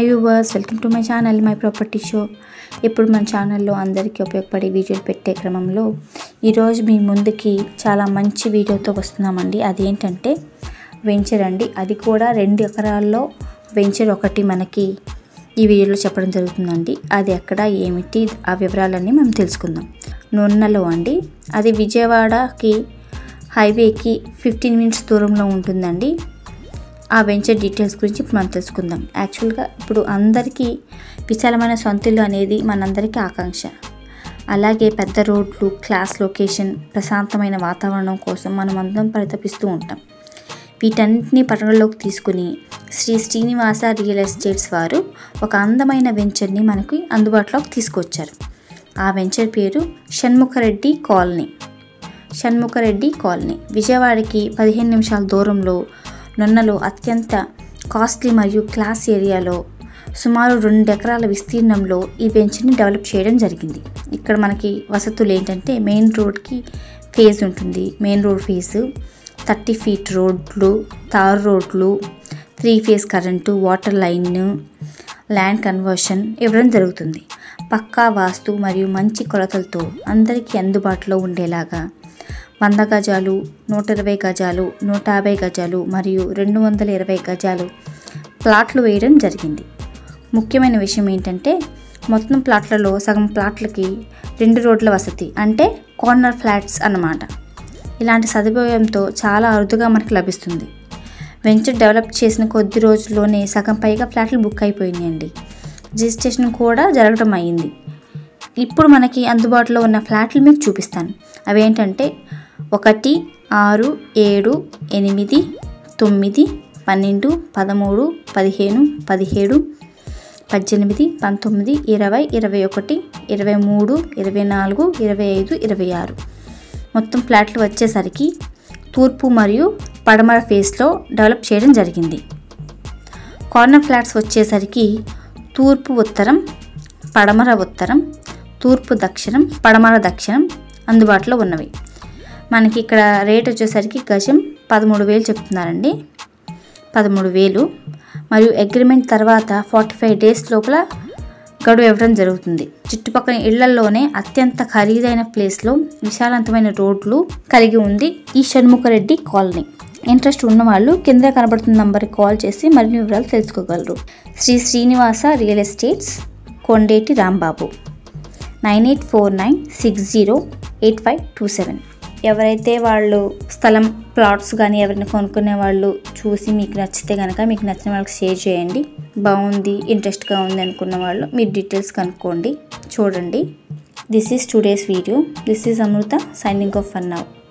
hi viewers welcome to my channel my property show ఇప్పుడు మన ఛానల్లో అందరికీ ఉపయోగపడే వీడియోలు పెట్టే క్రమంలో ఈరోజు మీ ముందుకి చాలా మంచి వీడియోతో వస్తున్నామండి అదేంటంటే వెంచర్ అండి అది కూడా రెండు ఎకరాల్లో వెంచర్ ఒకటి మనకి ఈ వీడియోలో చెప్పడం జరుగుతుందండి అది ఎక్కడ ఏమిటి ఆ వివరాలన్నీ మనం తెలుసుకుందాం నొన్నలో అండి అది విజయవాడకి హైవేకి ఫిఫ్టీన్ మినిట్స్ దూరంలో ఉంటుందండి ఆ వెంచర్ డీటెయిల్స్ గురించి ఇప్పుడు మనం తెలుసుకుందాం యాక్చువల్గా ఇప్పుడు అందరికీ విశాలమైన సొంత ఇల్లు అనేది మనందరికీ ఆకాంక్ష అలాగే పెద్ద రోడ్లు క్లాస్ లొకేషన్ ప్రశాంతమైన వాతావరణం కోసం మనం అందరం పరితపిస్తూ ఉంటాం వీటన్నిటిని పట్టణంలోకి తీసుకుని శ్రీ శ్రీనివాస రియల్ ఎస్టేట్స్ వారు ఒక అందమైన వెంచర్ని మనకి అందుబాటులోకి తీసుకొచ్చారు ఆ వెంచర్ పేరు షణ్ముఖరెడ్డి కాలనీ షణ్ముఖరెడ్డి కాలనీ విజయవాడకి పదిహేను నిమిషాల దూరంలో నొన్నలో అత్యంత కాస్ట్లీ మరియు క్లాస్ ఏరియాలో సుమారు రెండు ఎకరాల విస్తీర్ణంలో ఈ బెంచ్ని డెవలప్ చేయడం జరిగింది ఇక్కడ మనకి వసతులు ఏంటంటే మెయిన్ రోడ్కి ఫేజ్ ఉంటుంది main road phase thirty feet రోడ్లు తార్ రోడ్లు three phase current water line land conversion ఇవ్వడం జరుగుతుంది పక్కా వాస్తు మరియు మంచి కొలతలతో అందరికీ అందుబాటులో ఉండేలాగా వంద గజాలు నూట ఇరవై గజాలు నూట యాభై గజాలు మరియు రెండు వందల ఇరవై గజాలు ప్లాట్లు వేయడం జరిగింది ముఖ్యమైన విషయం ఏంటంటే మొత్తం ప్లాట్లలో సగం ప్లాట్లకి రెండు రోడ్ల వసతి అంటే కార్నర్ ఫ్లాట్స్ అన్నమాట ఇలాంటి సదుపాయంతో చాలా అరుదుగా మనకు లభిస్తుంది వెంచర్ డెవలప్ చేసిన కొద్ది రోజుల్లోనే సగం పైగా ఫ్లాట్లు బుక్ అయిపోయినాయండి రిజిస్ట్రేషన్ కూడా జరగడం అయ్యింది ఇప్పుడు మనకి అందుబాటులో ఉన్న ఫ్లాట్లు మీకు చూపిస్తాను అవేంటంటే ఒకటి ఆరు ఏడు ఎనిమిది తొమ్మిది పన్నెండు పదమూడు పదిహేను పదిహేడు పద్దెనిమిది పంతొమ్మిది ఇరవై ఇరవై ఒకటి ఇరవై మూడు ఇరవై నాలుగు ఇరవై ఐదు ఇరవై ఆరు మొత్తం ఫ్లాట్లు వచ్చేసరికి తూర్పు మరియు పడమర ఫేస్లో డెవలప్ చేయడం జరిగింది కార్నర్ ఫ్లాట్స్ వచ్చేసరికి తూర్పు ఉత్తరం పడమర ఉత్తరం తూర్పు దక్షిణం పడమర దక్షిణం అందుబాటులో ఉన్నవి మనకి ఇక్కడ రేట్ వచ్చేసరికి గజం పదమూడు వేలు చెప్తున్నారండి పదమూడు వేలు మరియు అగ్రిమెంట్ తర్వాత ఫార్టీ ఫైవ్ డేస్ లోపల గడువు ఇవ్వడం జరుగుతుంది చుట్టుపక్కల ఇళ్లలోనే అత్యంత ఖరీదైన ప్లేస్లో విశాలవంతమైన రోడ్లు కలిగి ఉంది ఈ షణ్ముఖరెడ్డి కాలనీ ఇంట్రెస్ట్ ఉన్నవాళ్ళు కింద కనబడుతున్న నంబర్కి కాల్ చేసి మరిన్ని వివరాలు తెలుసుకోగలరు Shri Srinivasa real estates Kondeti Rambabu nine eight four nine six zero eight five two seven ఎవరైతే వాళ్ళు స్థలం ప్లాట్స్ కానీ ఎవరైనా కొనుక్కునే వాళ్ళు చూసి మీకు నచ్చితే కనుక మీకు నచ్చిన వాళ్ళకి షేర్ చేయండి బాగుంది ఇంట్రెస్ట్గా ఉంది అనుకున్న వాళ్ళు మీరు డీటెయిల్స్ కనుక్కోండి చూడండి this is today's video this is Amrutha signing off for now